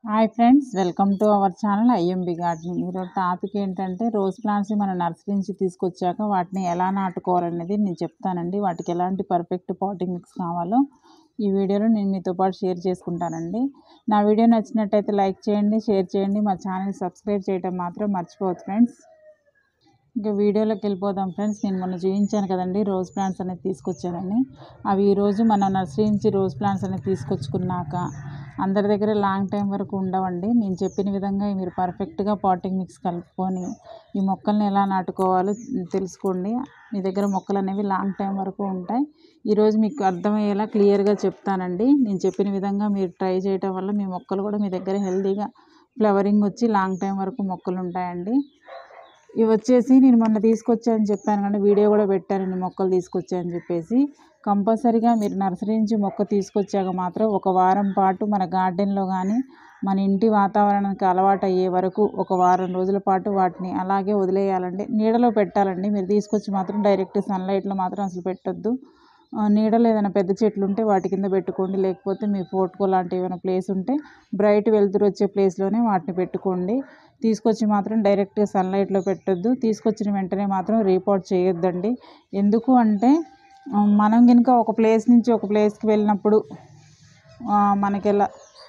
Hi friends welcome to our channel IMB gardening ఈరోజు topic ఏంటంటే rose plants మన nursery నుంచి తీసుకొచ్చాక వాటిని ఎలా నాటుకోవాలనేది నేను చెప్తానండి వాటికి ఎలాంటి పర్ఫెక్ట్ పాటింగ్ మిక్స్ కావాలో ఈ వీడియోలో నేను మీతో పాటు షేర్ చేసుకుంటానండి నా వీడియో నచ్చినట్టయితే లైక్ చేయండి షేర్ చేయండి మా ఛానల్ సబ్స్క్రైబ్ చేయడం మాత్రం మర్చిపోవద్దు ఫ్రెండ్స్ ఇంకా వీడియోలోకి వెళ్ళిపోదాం ఫ్రెండ్స్ నేను మొన్న చూపించాను కదండి రోజ్ ప్లాంట్స్ అనేది తీసుకొచ్చానని అవి ఈరోజు మన నర్సరీ నుంచి రోజ్ ప్లాంట్స్ అనేది తీసుకొచ్చుకున్నాక అందరి దగ్గర లాంగ్ టైం వరకు ఉండవండి నేను చెప్పిన విధంగా మీరు పర్ఫెక్ట్గా పాటింగ్ మిక్స్ కలుపుకొని ఈ మొక్కల్ని ఎలా నాటుకోవాలో తెలుసుకోండి మీ దగ్గర మొక్కలు అనేవి లాంగ్ టైం వరకు ఉంటాయి ఈరోజు మీకు అర్థమయ్యేలా క్లియర్గా చెప్తానండి నేను చెప్పిన విధంగా మీరు ట్రై చేయడం వల్ల మీ మొక్కలు కూడా మీ దగ్గర హెల్తీగా ఫ్లవరింగ్ వచ్చి లాంగ్ టైం వరకు మొక్కలు ఉంటాయండి ఇవి వచ్చేసి నేను మొన్న తీసుకొచ్చానని చెప్పాను కానీ వీడియో కూడా పెట్టానండి మొక్కలు తీసుకొచ్చానని చెప్పేసి కంపల్సరీగా మీరు నర్సరీ నుంచి మొక్క తీసుకొచ్చాక మాత్రం ఒక వారం పాటు మన గార్డెన్లో కానీ మన ఇంటి వాతావరణానికి అలవాటు అయ్యే వరకు ఒక వారం రోజుల పాటు వాటిని అలాగే వదిలేయాలండి నీడలో పెట్టాలండి మీరు తీసుకొచ్చి మాత్రం డైరెక్ట్ సన్లైట్లో మాత్రం అసలు పెట్టొద్దు ఆ, నీడలో ఏదైనా పెద్ద చెట్లు ఉంటే వాటి కింద పెట్టుకోండి లేకపోతే మీ ఫోర్ట్కో లాంటి ఏమైనా ప్లేస్ ఉంటే బ్రైట్ వెలుతురు వచ్చే ప్లేస్లోనే వాటిని పెట్టుకోండి తీసుకొచ్చి మాత్రం డైరెక్ట్గా సన్లైట్లో పెట్టొద్దు తీసుకొచ్చిన వెంటనే మాత్రం రీపోర్ట్ చేయొద్దండి ఎందుకు అంటే ఆ, మనం కనుక ఒక ప్లేస్ నుంచి ఒక ప్లేస్కి వెళ్ళినప్పుడు ఆ, మనకి ఎలా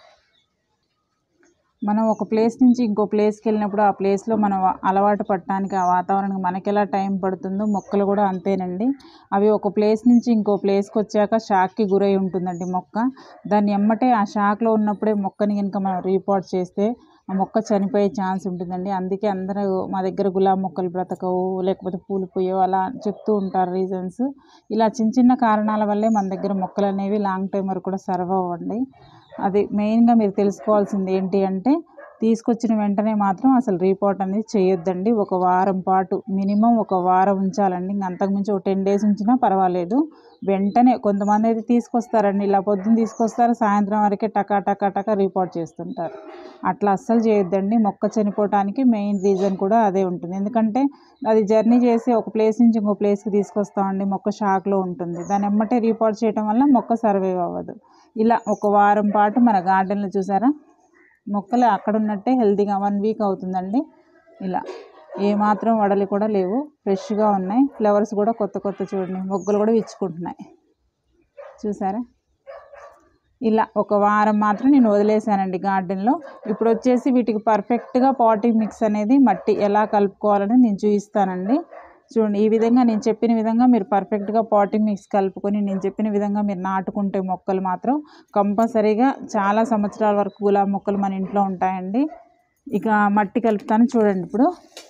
మనం ఒక ప్లేస్ నుంచి ఇంకో ప్లేస్కి వెళ్ళినప్పుడు ఆ ప్లేస్లో మనం అలవాటు పడటానికి ఆ వాతావరణం మనకి ఎలా టైం పడుతుందో మొక్కలు కూడా అంతేనండి అవి ఒక ప్లేస్ నుంచి ఇంకో ప్లేస్కి వచ్చాక షాక్కి గురై ఉంటుందండి మొక్క దాన్ని ఎమ్మటే ఆ షాక్లో ఉన్నప్పుడే మొక్కని కనుక మనం రీపోర్ట్ చేస్తే ఆ మొక్క చనిపోయే ఛాన్స్ ఉంటుందండి అందుకే అందరూ మా దగ్గర గులాబీ మొక్కలు బ్రతకవు లేకపోతే పూలు పూయవు అలా చెప్తూ ఉంటారు రీజన్స్ ఇలా చిన్న చిన్న కారణాల వల్లే మన దగ్గర మొక్కలు అనేవి లాంగ్ టైం వరకు కూడా సర్వ్ అవ్వండి అది మెయిన్గా మీరు తెలుసుకోవాల్సింది ఏంటి అంటే తీసుకొచ్చిన వెంటనే మాత్రం అసలు రీపోర్ట్ అనేది చేయొద్దండి ఒక వారం పాటు మినిమం ఒక వారం ఉంచాలండి ఇంక అంతకుమించి ఒక టెన్ డేస్ ఉంచినా పర్వాలేదు వెంటనే కొంతమంది అయితే తీసుకొస్తారండి ఇలా పొద్దున్న తీసుకొస్తారు సాయంత్రం వరకే టకా టకా టకా రిపోర్ట్ చేస్తుంటారు అట్లా అస్సలు చేయొద్దండి మొక్క చనిపోవటానికి మెయిన్ రీజన్ కూడా అదే ఉంటుంది ఎందుకంటే అది జర్నీ చేసి ఒక ప్లేస్ నుంచి ఇంకో ప్లేస్కి తీసుకొస్తామండి మొక్క షాక్లో ఉంటుంది దాన్ని ఎమ్మటే రిపోర్ట్ చేయడం వల్ల మొక్క సర్వైవ్ అవ్వదు ఇలా ఒక వారం పాటు మన గార్డెన్లో చూసారా మొక్కలు అక్కడ ఉన్నట్టే హెల్తీగా వన్ వీక్ అవుతుందండి ఇలా ఏమాత్రం వడలి కూడా లేవు ఫ్రెష్గా ఉన్నాయి ఫ్లవర్స్ కూడా కొత్త కొత్త చూడండి మొగ్గలు కూడా విచ్చుకుంటున్నాయి చూసారా ఇలా ఒక వారం మాత్రం నేను వదిలేసానండి గార్డెన్లో ఇప్పుడు వచ్చేసి వీటికి పర్ఫెక్ట్గా పాటింగ్ మిక్స్ అనేది మట్టి ఎలా కలుపుకోవాలని నేను చూపిస్తానండి చూడండి ఈ విధంగా నేను చెప్పిన విధంగా మీరు పర్ఫెక్ట్గా పాటింగ్ మిక్స్ కలుపుకొని నేను చెప్పిన విధంగా మీరు నాటుకుంటే మొక్కలు మాత్రం కంపల్సరీగా చాలా సంవత్సరాల వరకు గులాబీ మొక్కలు మన ఇంట్లో ఉంటాయండి ఇక మట్టి కలుపుతాను చూడండి ఇప్పుడు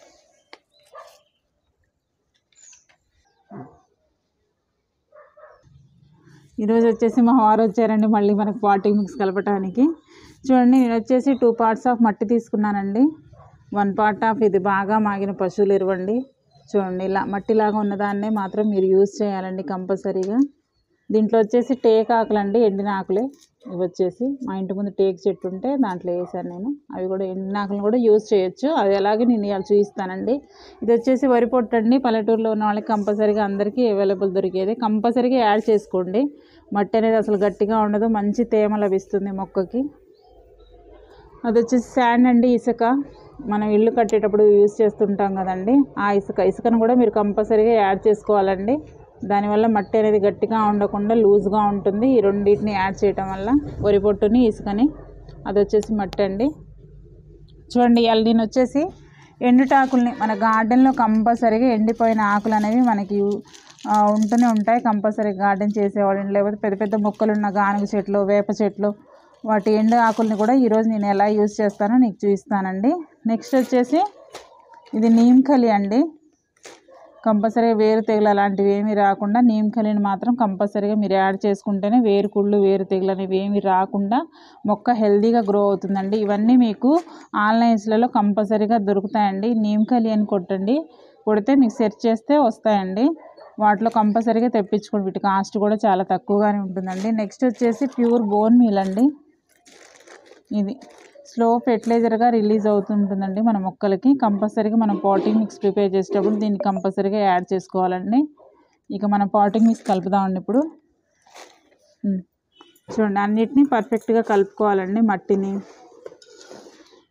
ఈరోజు వచ్చేసి మా వారు వచ్చారండి మళ్ళీ మనకు పాటింగ్ మిక్స్ కలపటానికి చూడండి నేను వచ్చేసి టూ పార్ట్స్ ఆఫ్ మట్టి తీసుకున్నానండి వన్ పార్ట్ ఆఫ్ ఇది బాగా మాగిన పశువులు ఇరవండి చూడండి ఇలా మట్టిలాగా ఉన్నదాన్నే మాత్రం మీరు యూజ్ చేయాలండి కంపల్సరీగా దీంట్లో వచ్చేసి టేక్ ఆకులండి ఎండిన ఆకులే ఇవి వచ్చేసి మా ఇంటి ముందు టేక్ చెట్టు ఉంటే దాంట్లో వేసాను నేను అవి కూడా ఎండిన ఆకులను కూడా యూజ్ చేయొచ్చు అది అలాగే నేను ఇవాళ చూపిస్తానండి ఇది వచ్చేసి వరి పొట్టు అండి పల్లెటూరులో ఉన్న వాళ్ళకి కంపల్సరీగా అందరికీ అవైలబుల్ దొరికేది కంపల్సరీగా యాడ్ చేసుకోండి మట్టి అనేది అసలు గట్టిగా ఉండదు మంచి తేమ లభిస్తుంది మొక్కకి అది వచ్చేసి శాండ్ అండి ఇసుక మనం ఇల్లు కట్టేటప్పుడు యూజ్ చేస్తుంటాం కదండి ఆ ఇసుక ఇసుకను కూడా మీరు కంపల్సరీగా యాడ్ చేసుకోవాలండి దానివల్ల మట్టి అనేది గట్టిగా ఉండకుండా లూజ్గా ఉంటుంది ఈ రెండింటిని యాడ్ చేయటం వల్ల వరి పొట్టుని ఇసుకని అది వచ్చేసి మట్టి అండి చూడండి ఇవాళ నేను వచ్చేసి ఎండుటాకుల్ని మన గార్డెన్లో కంపల్సరీగా ఎండిపోయిన ఆకులు అనేవి మనకి ఆ, ఉంటూనే ఉంటాయి కంపల్సరీ గార్డెన్ చేసేవాళ్ళు లేకపోతే పెద్ద పెద్ద మొక్కలు ఉన్న గానుగ చెట్లు వేప చెట్లు వాటి ఎండు ఆకుల్ని కూడా ఈరోజు నేను ఎలా యూజ్ చేస్తానో నీకు చూపిస్తానండి నెక్స్ట్ వచ్చేసి ఇది నీమ్ కలి అండి కంపల్సరీగా వేరు తెగులు అలాంటివి ఏమీ రాకుండా నీమ్ కలిని మాత్రం కంపల్సరీగా మీరు యాడ్ చేసుకుంటేనే వేరు కుళ్ళు వేరు తెగులు అనేవి ఏమీ రాకుండా మొక్క హెల్దీగా గ్రో అవుతుందండి ఇవన్నీ మీకు ఆన్లైన్స్లలో కంపల్సరీగా దొరుకుతాయండి నీమ్ కలి అని కొట్టండి కొడితే మీకు సెర్చ్ చేస్తే వస్తాయండి వాటిలో కంపల్సరీగా తెప్పించుకోండి వీటి కాస్ట్ కూడా చాలా తక్కువగానే ఉంటుందండి నెక్స్ట్ వచ్చేసి ప్యూర్ బోన్ మీల్ అండి ఇది స్లో ఫెర్టిలైజర్గా రిలీజ్ అవుతుంటుందండి మన మొక్కలకి కంపల్సరీగా మనం పాటింగ్ మిక్స్ ప్రిపేర్ చేసేటప్పుడు దీన్ని కంపల్సరీగా యాడ్ చేసుకోవాలండి ఇక మనం పాటింగ్ మిక్స్ కలుపుదామండి ఇప్పుడు ఉమ్. చూడండి అన్నిటినీ పర్ఫెక్ట్గా కలుపుకోవాలండి మట్టిని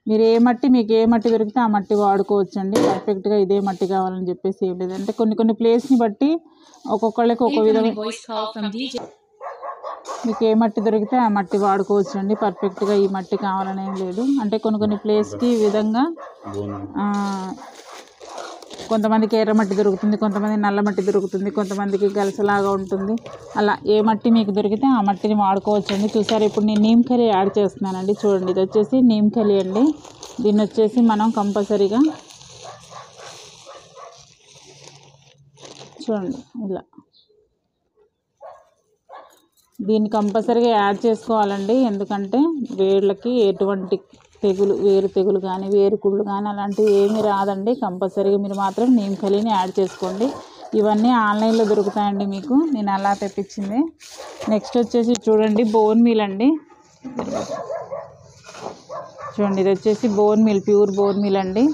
మీరు ఏ మట్టి మీకు ఏ మట్టి దొరికితే ఆ మట్టి వాడుకోవచ్చండి పర్ఫెక్ట్గా ఇదే మట్టి కావాలని చెప్పేసి ఏం లేదు అంటే కొన్ని కొన్ని ప్లేస్ని బట్టి ఒక్కొక్కళ్ళకి ఒక విధంగా voice call from DJ. మీకు ఏ మట్టి దొరికితే ఆ మట్టి వాడుకోవచ్చు అండి పర్ఫెక్ట్గా ఈ మట్టి కావాలని ఏం లేదు అంటే కొన్ని కొన్ని ప్లేస్కి ఈ విధంగా ఆ, కొంతమందికి ఎర్ర మట్టి దొరుకుతుంది కొంతమంది నల్ల మట్టి దొరుకుతుంది కొంతమందికి గలసలాగా ఉంటుంది అలా ఏ మట్టి మీకు దొరికితే ఆ మట్టిని వాడుకోవచ్చు అండి చూసారు ఇప్పుడు నేను నీమ్ కర్రీ యాడ్ చేస్తున్నానండి చూడండి ఇది వచ్చేసి నీమ్ కర్రీ అండి దీన్ని వచ్చేసి మనం కంపల్సరీగా చూడండి ఇలా దీన్ని కంపల్సరీగా యాడ్ చేసుకోవాలండి ఎందుకంటే వేర్లకి ఎటువంటి తెగులు వేరు తెగులు కానీ వేరు కుళ్ళు కానీ అలాంటివి ఏమీ రాదండి కంపల్సరీగా మీరు మాత్రం నీమ్ కలిని యాడ్ చేసుకోండి ఇవన్నీ ఆన్లైన్లో దొరుకుతాయండి మీకు నేను అలా తెప్పించింది నెక్స్ట్ వచ్చేసి చూడండి బోన్ మీల్ అండి చూడండి ఇది వచ్చేసి bone meal pure bone meal అండి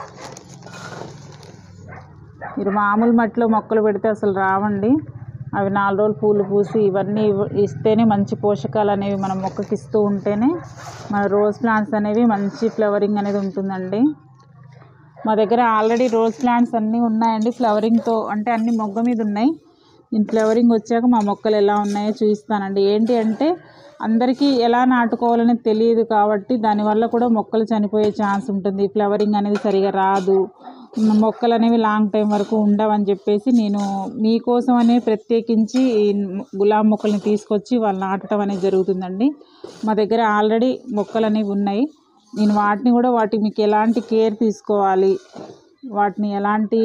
మీరు మామూలు మట్టిలో మొక్కలు పెడితే అసలు రావండి అవి నాలుగు రోజులు పూలు పూసి ఇవన్నీ ఇవ్- ఇస్తేనే మంచి పోషకాలు అనేవి మనం మొక్కకి ఇస్తూ ఉంటేనే మన రోజ్ ప్లాంట్స్ అనేవి మంచి ఫ్లవరింగ్ అనేది ఉంటుందండి మా దగ్గర ఆల్రెడీ రోజ్ ప్లాంట్స్ అన్నీ ఉన్నాయండి ఫ్లవరింగ్తో అంటే అన్ని మొగ్గ మీద ఉన్నాయి నేను ఫ్లవరింగ్ వచ్చాక మా మొక్కలు ఎలా ఉన్నాయో చూపిస్తానండి ఏంటి అంటే అందరికీ ఎలా నాటుకోవాలని తెలియదు కాబట్టి దానివల్ల కూడా మొక్కలు చనిపోయే ఛాన్స్ ఉంటుంది ఫ్లవరింగ్ అనేది సరిగా రాదు మ్, మొక్కలు అనేవి లాంగ్ టైం వరకు ఉండవని చెప్పేసి నేను మీకోసం అనే ప్రత్యేకించి ఈ గులాబీ మొక్కల్ని తీసుకొచ్చి వాళ్ళు నాటడం అనేది జరుగుతుందండి మా దగ్గర ఆల్రెడీ మొక్కలు అనేవి ఉన్నాయి నేను వాటిని కూడా వాటికి మీకు ఎలాంటి కేర్ తీసుకోవాలి వాటిని ఎలాంటి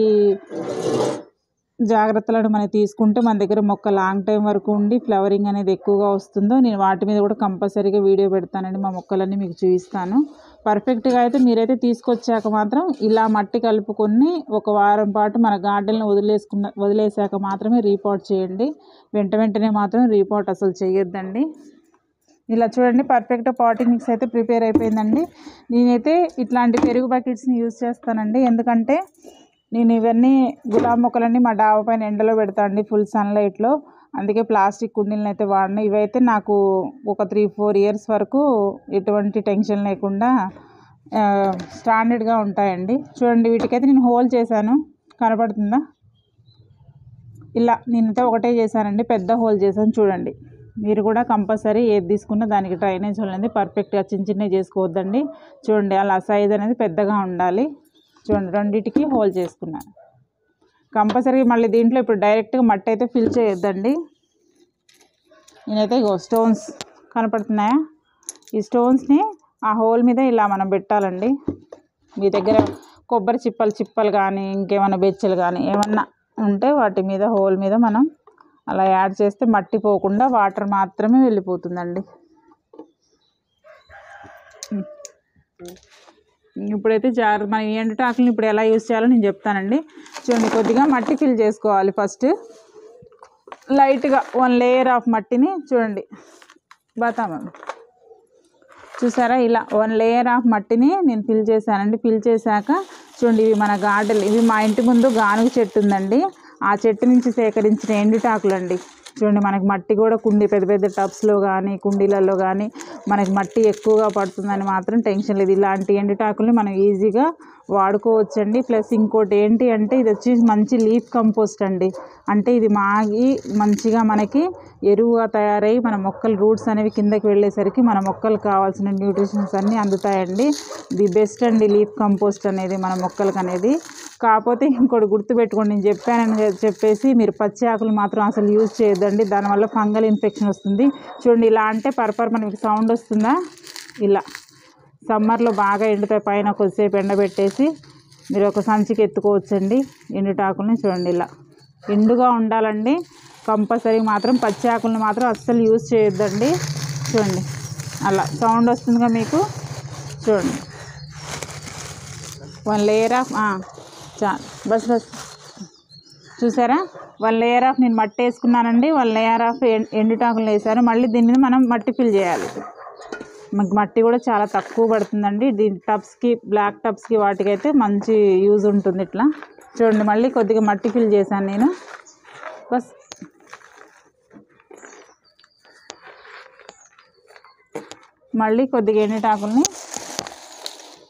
జాగ్రత్తలను మనం తీసుకుంటే మన దగ్గర మొక్క లాంగ్ టైం వరకు ఉండి ఫ్లవరింగ్ అనేది ఎక్కువగా వస్తుందో నేను వాటి మీద కూడా కంపల్సరీగా వీడియో పెడతానండి మా మొక్కలన్నీ మీకు చూపిస్తాను పర్ఫెక్ట్గా అయితే మీరైతే తీసుకొచ్చాక మాత్రం ఇలా మట్టి కలుపుకొని ఒక వారం పాటు మన గార్డెన్లో వదిలేసుకున్న వదిలేసాక మాత్రమే రీపాట్ చేయండి వెంట వెంటనే మాత్రం రీపాట్ అసలు చేయొద్దండి ఇలా చూడండి పర్ఫెక్ట్ పాటింగ్ మిక్స్ అయితే ప్రిపేర్ అయిపోయిందండి నేనైతే ఇట్లాంటి పెరుగు బకెట్స్ని యూజ్ చేస్తానండి ఎందుకంటే నేను ఇవన్నీ గులాబీ మొక్కలన్నీ మా డాబా పైన ఎండలో పెడతా అండి ఫుల్ సన్లైట్లో అందుకే ప్లాస్టిక్ కుండీలను అయితే వాడిన ఇవైతే నాకు ఒక త్రీ ఫోర్ ఇయర్స్ వరకు ఎటువంటి టెన్షన్ లేకుండా స్టాండర్డ్గా ఉంటాయండి చూడండి వీటికైతే నేను హోల్ చేశాను కనపడుతుందా ఇలా నేనైతే ఒకటే చేశానండి పెద్ద హోల్ చేశాను చూడండి మీరు కూడా కంపల్సరీ ఏది తీసుకున్నా దానికి డ్రైనేజ్ హోల్ అనేది పర్ఫెక్ట్గా చిన్న చిన్నవి చేసుకోవద్దండి చూడండి అలా సైజ్ అనేది పెద్దగా ఉండాలి చూడండి రెండింటికి హోల్ చేసుకున్నాను కంపల్సరీ మళ్ళీ దీంట్లో ఇప్పుడు డైరెక్ట్గా మట్టి అయితే ఫిల్ చేయొద్దండి నేనైతే ఇగో స్టోన్స్ కనపడుతున్నాయా ఈ స్టోన్స్ని ఆ హోల్ మీద ఇలా మనం పెట్టాలండి మీ దగ్గర కొబ్బరి చిప్పలు చిప్పలు కానీ ఇంకేమైనా బెచ్చలు కానీ ఏమన్నా ఉంటే వాటి మీద హోల్ మీద మనం అలా యాడ్ చేస్తే మట్టి పోకుండా వాటర్ మాత్రమే వెళ్ళిపోతుందండి ఉమ్. ఇప్పుడైతే జాగ్రత్త మనం ఈ ఎండుటాకులను ఇప్పుడు ఎలా యూజ్ చేయాలో నేను చెప్తానండి చూడండి కొద్దిగా మట్టి ఫిల్ చేసుకోవాలి ఫస్ట్ లైట్గా వన్ లేయర్ ఆఫ్ మట్టిని చూడండి బతామా చూసారా ఇలా వన్ లేయర్ ఆఫ్ మట్టిని నేను ఫిల్ చేశానండి ఫిల్ చేశాక చూడండి ఇవి మన గార్డెన్ ఇవి మా ఇంటి ముందు గానుగ చెట్టు ఉందండి ఆ చెట్టు నుంచి సేకరించిన ఎండుటాకులు అండి చూడండి మనకి మట్టి కూడా కుండి పెద్ద పెద్ద టబ్స్లో కానీ కుండీలలో కానీ మనకి మట్టి ఎక్కువగా పడుతుందని మాత్రం టెన్షన్ లేదు ఇలాంటి ఎండుటాకుల్ని మనం ఈజీగా వాడుకోవచ్చండి ప్లస్ ఇంకోటి ఏంటి అంటే ఇది వచ్చి మంచి లీఫ్ కంపోస్ట్ అండి అంటే ఇది మాగి మంచిగా మనకి ఎరువుగా తయారై మన మొక్కల రూట్స్ అనేవి కిందకి వెళ్ళేసరికి మన మొక్కలకు కావాల్సిన న్యూట్రిషన్స్ అన్నీ అందుతాయండి ది బెస్ట్ అండి లీఫ్ కంపోస్ట్ అనేది మన మొక్కలకు అనేది కాకపోతే ఇంకోటి గుర్తుపెట్టుకోండి నేను చెప్పానని చెప్పేసి మీరు పచ్చి ఆకులు మాత్రం అసలు యూజ్ చేయొద్దండి దానివల్ల ఫంగల్ ఇన్ఫెక్షన్ వస్తుంది చూడండి ఇలా అంటే పర్పర్ మనకి సౌండ్ వస్తుందా ఇలా సమ్మర్లో బాగా ఎండుతాయి పైన కొద్దిసేపు ఎండబెట్టేసి మీరు ఒక సంచికి ఎత్తుకోవచ్చండి ఎండుటాకుల్ని చూడండి ఇలా ఎండుగా ఉండాలండి కంపల్సరీ మాత్రం పచ్చి ఆకుల్ని మాత్రం అస్సలు యూజ్ చేయొద్దండి చూడండి అలా సౌండ్ వస్తుందిగా మీకు చూడండి వన్ లేయర్ ఆఫ్ చా బస్ బస్ చూసారా వన్ లేయర్ ఆఫ్ నేను మట్టి వేసుకున్నానండి వన్ లేయర్ ఆఫ్ ఎం- ఎండుటాకులు వేసాను మళ్ళీ దీని మీద మనం మట్టి ఫిల్ చేయాలి మనకి మట్టి కూడా చాలా తక్కువ పడుతుందండి దీని టబ్స్కి బ్లాక్ టబ్స్కి వాటికైతే మంచి యూజ్ ఉంటుంది ఇట్లా చూడండి మళ్ళీ కొద్దిగా మట్టి ఫిల్ చేశాను నేను బస్ మళ్ళీ కొద్దిగా ఎండుటాకుల్ని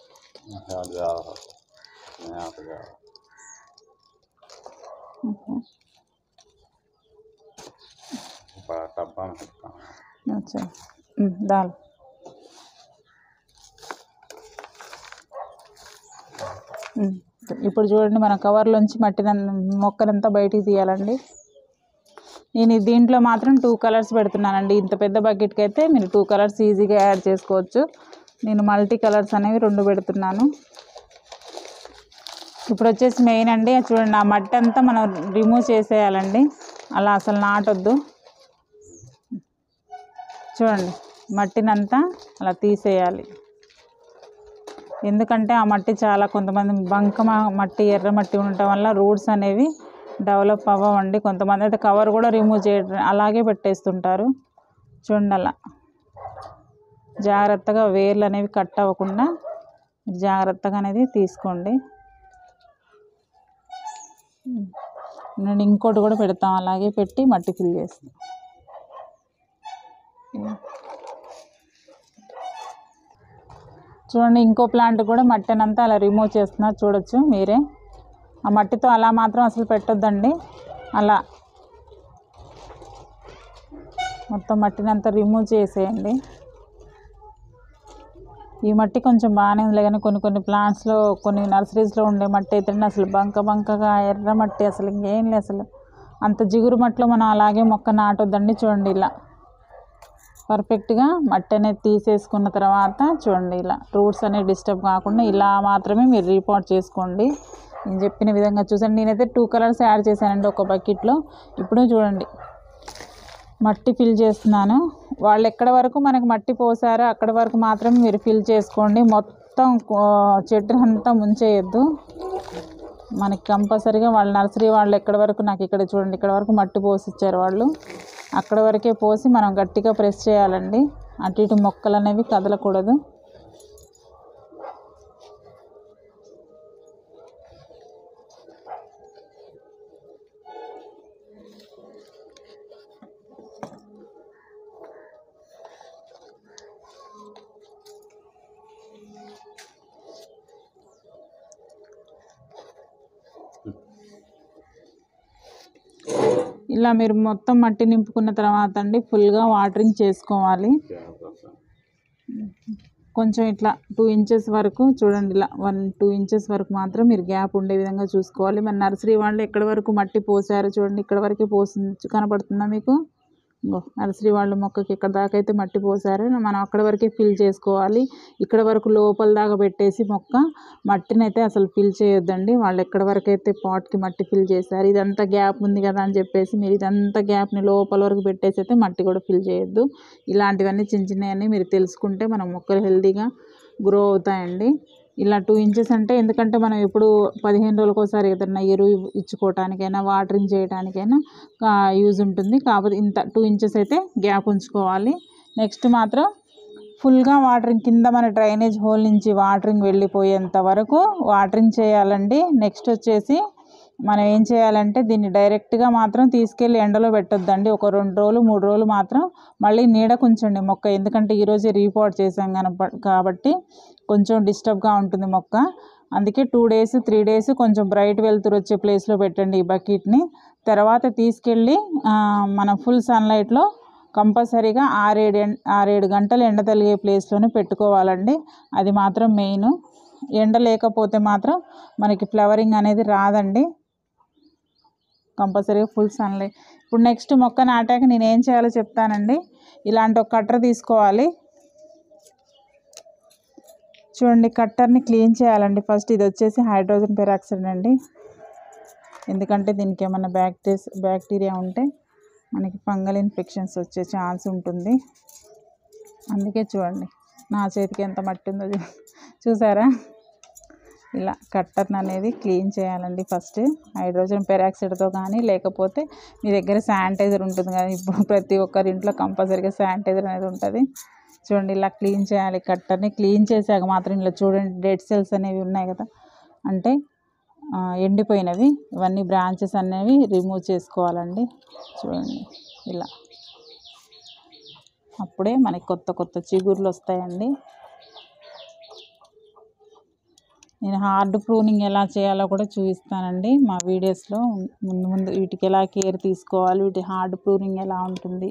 यहाँ जाओ यहाँ पे जाओ बड़ा डब्बा में रखता हूँ అచ్చా ఉమ్, దాల్ ఉమ్, ఇప్పుడు చూడండి మన కవర్లోంచి మట్టిన మొక్కనంతా బయటికి తీయాలండి నేను ఈ దీంట్లో మాత్రం టూ కలర్స్ పెడుతున్నానండి ఇంత పెద్ద బకెట్కి అయితే మీరు టూ కలర్స్ ఈజీగా యాడ్ చేసుకోవచ్చు నేను మల్టీ కలర్స్ అనేవి రెండు పెడుతున్నాను ఇప్పుడు వచ్చేసి మెయిన్ అండి చూడండి ఆ మట్టి అంతా మనం రిమూవ్ చేసేయాలండి అలా అసలు నాటొద్దు చూడండి మట్టినంతా అలా తీసేయాలి ఎందుకంటే ఆ మట్టి చాలా కొంతమంది బంక మ- మట్టి ఎర్ర మట్టి ఉండటం వల్ల రూట్స్ అనేవి డెవలప్ అవ్వవండి కొంతమంది అయితే కవర్ కూడా రిమూవ్ చేయడం అలాగే పెట్టేస్తుంటారు చూడండి అలా జాగ్రత్తగా వేర్లు అనేవి కట్ అవ్వకుండా జాగ్రత్తగా అనేది తీసుకోండి నేను ఇంకోటి కూడా పెడతాం అలాగే పెట్టి మట్టి ఫిల్ చేస్తాం చూడండి ఇంకో ప్లాంట్ కూడా మట్టినంతా అలా రిమూవ్ చేస్తున్నారు చూడొచ్చు మీరే ఆ మట్టితో అలా మాత్రం అసలు పెట్టొద్దండి అలా మొత్తం మట్టినంతా రిమూవ్ చేసేయండి ఈ మట్టి కొంచెం బాగానే ఉంది కానీ కొన్ని కొన్ని ప్లాంట్స్లో కొన్ని నర్సరీస్లో ఉండే మట్టి అయితే అసలు బంక బంకగా ఎర్ర మట్టి అసలు ఇంకేం లేదు అసలు అంత జిగురు మట్టిలో మనం అలాగే మొక్క నాటొద్దండి చూడండి ఇలా పర్ఫెక్ట్గా మట్టి అనేది తీసేసుకున్న తర్వాత చూడండి ఇలా రూట్స్ అనేవి డిస్టర్బ్ కాకుండా ఇలా మాత్రమే మీరు రీపాట్ చేసుకోండి నేను చెప్పిన విధంగా చూసండి నేనైతే టూ కలర్స్ యాడ్ చేశానండి ఒక బకెట్లో ఇప్పుడు చూడండి మట్టి ఫిల్ చేస్తున్నాను వాళ్ళు ఎక్కడ వరకు మనకు మట్టి పోసారో అక్కడ వరకు మాత్రమే మీరు ఫిల్ చేసుకోండి మొత్తం కో- చెట్టుని అంతా ముంచేయద్దు మనకి కంపల్సరీగా వాళ్ళ నర్సరీ వాళ్ళు ఎక్కడ వరకు నాకు ఇక్కడ చూడండి ఇక్కడ వరకు మట్టి పోసి ఇచ్చారు వాళ్ళు అక్కడ వరకే పోసి మనం గట్టిగా ప్రెస్ చేయాలండి అటు ఇటు మొక్కలు అనేవి కదలకూడదు ఇలా మీరు మొత్తం మట్టి నింపుకున్న తర్వాత అండి ఫుల్గా వాటరింగ్ చేసుకోవాలి क्या होता है కొంచెం ఇట్లా టూ ఇంచెస్ వరకు చూడండి ఇలా వన్ టూ ఇంచెస్ వరకు మాత్రం మీరు గ్యాప్ ఉండే విధంగా చూసుకోవాలి మన నర్సరీ వాళ్ళు ఎక్కడ వరకు మట్టి పోసారో చూడండి ఇక్కడ వరకే పోసింది కనపడుతుందా మీకు ఇంగో నర్సరీ వాళ్ళు మొక్కకి ఇక్కడ దాకా అయితే మట్టి పోసారు మనం అక్కడ వరకే ఫిల్ చేసుకోవాలి ఇక్కడ వరకు లోపల దాకా పెట్టేసి మొక్క మట్టిని అయితే అసలు ఫిల్ చేయొద్దండి వాళ్ళు ఎక్కడ వరకు అయితే పాట్కి మట్టి ఫిల్ చేశారు ఇదంతా గ్యాప్ ఉంది కదా అని చెప్పేసి మీరు ఇదంతా గ్యాప్ని లోపల వరకు పెట్టేసి అయితే మట్టి కూడా ఫిల్ చేయొద్దు ఇలాంటివన్నీ చిన్న చిన్నవన్నీ మీరు తెలుసుకుంటే మన మొక్కలు హెల్తీగా గ్రో అవుతాయండి ఇలా టూ ఇంచెస్ అంటే ఎందుకంటే మనం ఎప్పుడు పదిహేను రోజులకు ఒకసారి ఏదైనా ఎరువు ఇచ్చుకోవటానికైనా వాటరింగ్ చేయడానికైనా యూజ్ ఉంటుంది కాకపోతే ఇంత టూ ఇంచెస్ అయితే గ్యాప్ ఉంచుకోవాలి నెక్స్ట్ మాత్రం ఫుల్గా వాటరింగ్ కింద మన డ్రైనేజ్ హోల్ నుంచి వాటరింగ్ వెళ్ళిపోయేంత వరకు వాటరింగ్ చేయాలండి నెక్స్ట్ వచ్చేసి మనం ఏం చేయాలంటే దీన్ని డైరెక్ట్గా మాత్రం తీసుకెళ్ళి ఎండలో పెట్టొద్దండి ఒక రెండు రోజులు మూడు రోజులు మాత్రం మళ్ళీ నీడకు ఉంచండి మొక్క ఎందుకంటే ఈరోజే రీపోర్ట్ చేసాం కనుక కాబట్టి కొంచెం డిస్టర్బ్గా ఉంటుంది మొక్క అందుకే టూ డేస్ త్రీ డేస్ కొంచెం బ్రైట్ వెళ్తురు వచ్చే ప్లేస్లో పెట్టండి ఈ బకెట్ని తర్వాత తీసుకెళ్ళి ఆ, మన ఫుల్ సన్లైట్లో కంపల్సరీగా ఆరేడు ఎం- ఆరేడు గంటలు ఎండ తగిలే ప్లేస్లోనే పెట్టుకోవాలండి అది మాత్రం మెయిన్ ఎండ లేకపోతే మాత్రం మనకి ఫ్లవరింగ్ అనేది రాదండి కంపల్సరీగా ఫుల్ సన్లైట్ ఇప్పుడు నెక్స్ట్ మొక్క నాటాక నేను ఏం చేయాలో చెప్తానండి ఇలాంటి ఒక కట్టర్ తీసుకోవాలి చూడండి కట్టర్ని క్లీన్ చేయాలండి ఫస్ట్ ఇది వచ్చేసి హైడ్రోజన్ పెరాక్సైడ్ అండి ఎందుకంటే దీనికి ఏమైనా బ్యాక్టీరియస్ బ్యాక్టీరియా ఉంటే మనకి ఫంగల్ ఇన్ఫెక్షన్స్ వచ్చే ఛాన్స్ ఉంటుంది అందుకే చూడండి నా చేతికి ఎంత మట్టి ఉందో చూ- చూసారా ఇలా కట్టర్ని అనేది క్లీన్ చేయాలండి ఫస్ట్ హైడ్రోజన్ పెరాక్సైడ్తో కానీ లేకపోతే మీ దగ్గర శానిటైజర్ ఉంటుంది కదా ఇప్పుడు ప్రతి ఒక్కరి ఇంట్లో కంపల్సరీగా శానిటైజర్ అనేది ఉంటుంది చూడండి ఇలా క్లీన్ చేయాలి కట్టర్ని క్లీన్ చేశాక మాత్రం ఇలా చూడండి డెడ్ సెల్స్ అనేవి ఉన్నాయి కదా అంటే ఆ, ఎండిపోయినవి ఇవన్నీ బ్రాంచెస్ అనేవి రిమూవ్ చేసుకోవాలండి చూడండి ఇలా అప్పుడే మనకి కొత్త కొత్త చిగుర్లు వస్తాయండి నేను హార్డ్ ప్రూనింగ్ ఎలా చేయాలో కూడా చూపిస్తానండి మా వీడియోస్లో ముందు ముందు వీటికి ఎలా కేర్ తీసుకోవాలి వీటి హార్డ్ ప్రూనింగ్ ఎలా ఉంటుంది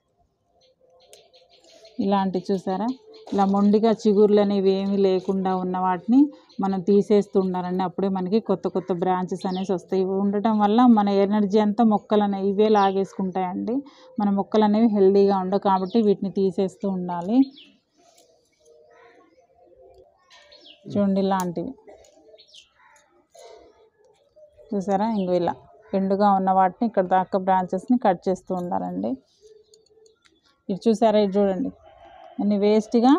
ఇలాంటి చూసారా ఇలా మొండిగా చిగుర్లు అనేవి ఏమీ లేకుండా ఉన్న వాటిని మనం తీసేస్తూ ఉండాలండి అప్పుడే మనకి కొత్త కొత్త బ్రాంచెస్ అనేవి వస్తాయి ఇవి ఉండటం వల్ల మన ఎనర్జీ అంతా మొక్కలు అనేవి ఇవే లాగేసుకుంటాయండి మన మొక్కలు అనేవి హెల్దీగా ఉండవు కాబట్టి వీటిని తీసేస్తూ ఉండాలి చూడండి ఇలాంటివి చూసారా ఇంకో ఇలా ఎండుగా ఉన్న వాటిని ఇక్కడ దాకా బ్రాంచెస్ని కట్ చేస్తూ ఉండాలండి ఇది చూసారా ఇది చూడండి అన్ని వేస్ట్గా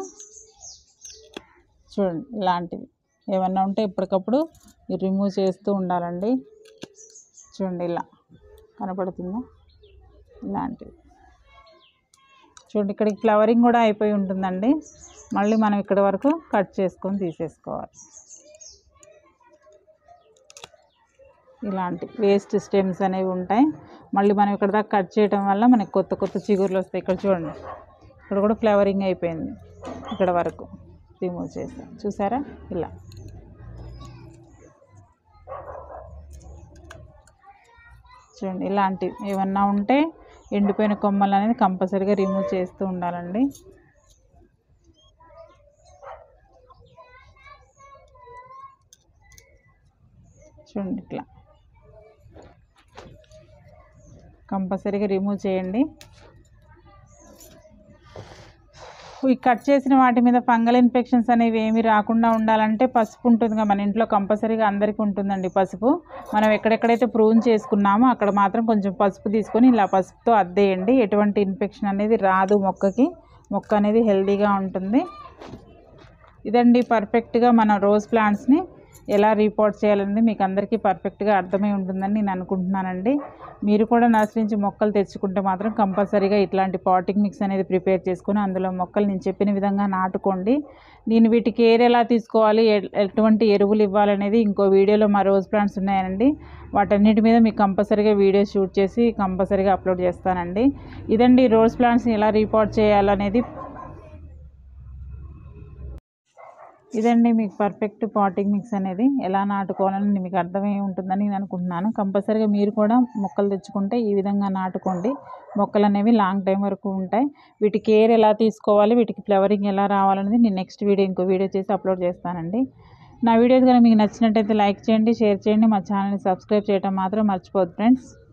చూడండి ఇలాంటివి ఏమన్నా ఉంటే ఎప్పటికప్పుడు రిమూవ్ చేస్తూ ఉండాలండి చూడండి ఇలా కనపడుతుందా ఇలాంటివి చూడండి ఇక్కడికి ఫ్లవరింగ్ కూడా అయిపోయి ఉంటుందండి మళ్ళీ మనం ఇక్కడ వరకు కట్ చేసుకొని తీసేసుకోవాలి ఇలాంటి వేస్ట్ స్టెమ్స్ అనేవి ఉంటాయి మళ్ళీ మనం ఇక్కడ దాకా కట్ చేయడం వల్ల మనకి కొత్త కొత్త చిగుర్లు వస్తాయి ఇక్కడ చూడండి ఇక్కడ కూడా ఫ్లవరింగ్ అయిపోయింది ఇక్కడ వరకు రిమూవ్ చేస్తాం చూసారా ఇలా చూడండి ఇలాంటివి ఏమన్నా ఉంటే ఎండిపోయిన కొమ్మలు అనేది కంపల్సరీగా రిమూవ్ చేస్తూ ఉండాలండి చూడండి ఇట్లా కంపల్సరీగా రిమూవ్ చేయండి ఈ కట్ చేసిన వాటి మీద ఫంగల్ ఇన్ఫెక్షన్స్ అనేవి ఏమి రాకుండా ఉండాలంటే పసుపు ఉంటుంది కదా మన ఇంట్లో కంపల్సరీగా అందరికీ ఉంటుందండి పసుపు మనం ఎక్కడెక్కడైతే ప్రూన్ చేసుకున్నామో అక్కడ మాత్రం కొంచెం పసుపు తీసుకొని ఇలా పసుపుతో అద్దేయండి ఎటువంటి ఇన్ఫెక్షన్ అనేది రాదు మొక్కకి మొక్క అనేది హెల్తీగా ఉంటుంది ఇదండి పర్ఫెక్ట్గా మన రోజ్ ప్లాంట్స్ని ఎలా రిపోర్ట్ చేయాలనేది మీకు అందరికీ పర్ఫెక్ట్గా అర్థమై ఉంటుందని నేను అనుకుంటున్నానండి మీరు కూడా నర్సరీ నుంచి మొక్కలు తెచ్చుకుంటే మాత్రం కంపల్సరీగా ఇట్లాంటి పాటింగ్ మిక్స్ అనేది ప్రిపేర్ చేసుకొని అందులో మొక్కలు నేను చెప్పిన విధంగా నాటుకోండి నేను వీటికి ఏర్ ఎలా తీసుకోవాలి ఎ- ఎటువంటి ఎరువులు ఇవ్వాలనేది ఇంకో వీడియోలో మా రోజ్ ప్లాంట్స్ ఉన్నాయండి వాటన్నిటి మీద మీకు కంపల్సరీగా వీడియో షూట్ చేసి కంపల్సరీగా అప్లోడ్ చేస్తానండి ఇదండి రోజ్ ప్లాంట్స్ని ఎలా రిపోర్ట్ చేయాలనేది ఇదండి మీకు పర్ఫెక్ట్ పాటింగ్ మిక్స్ అనేది ఎలా నాటుకోవాలని మీకు అర్థమై ఉంటుందని నేను అనుకుంటున్నాను కంపల్సరీగా మీరు కూడా మొక్కలు తెచ్చుకుంటే ఈ విధంగా నాటుకోండి మొక్కలు అనేవి లాంగ్ టైం వరకు ఉంటాయి వీటి కేర్ ఎలా తీసుకోవాలి వీటికి ఫ్లవరింగ్ ఎలా రావాలనేది నేను నెక్స్ట్ వీడియో ఇంకో వీడియో చేసి అప్లోడ్ చేస్తానండి నా వీడియోస్ కనుక మీకు నచ్చినట్టయితే లైక్ చేయండి షేర్ చేయండి మా ఛానల్ని సబ్స్క్రైబ్ చేయడం మాత్రం మర్చిపోద్దు ఫ్రెండ్స్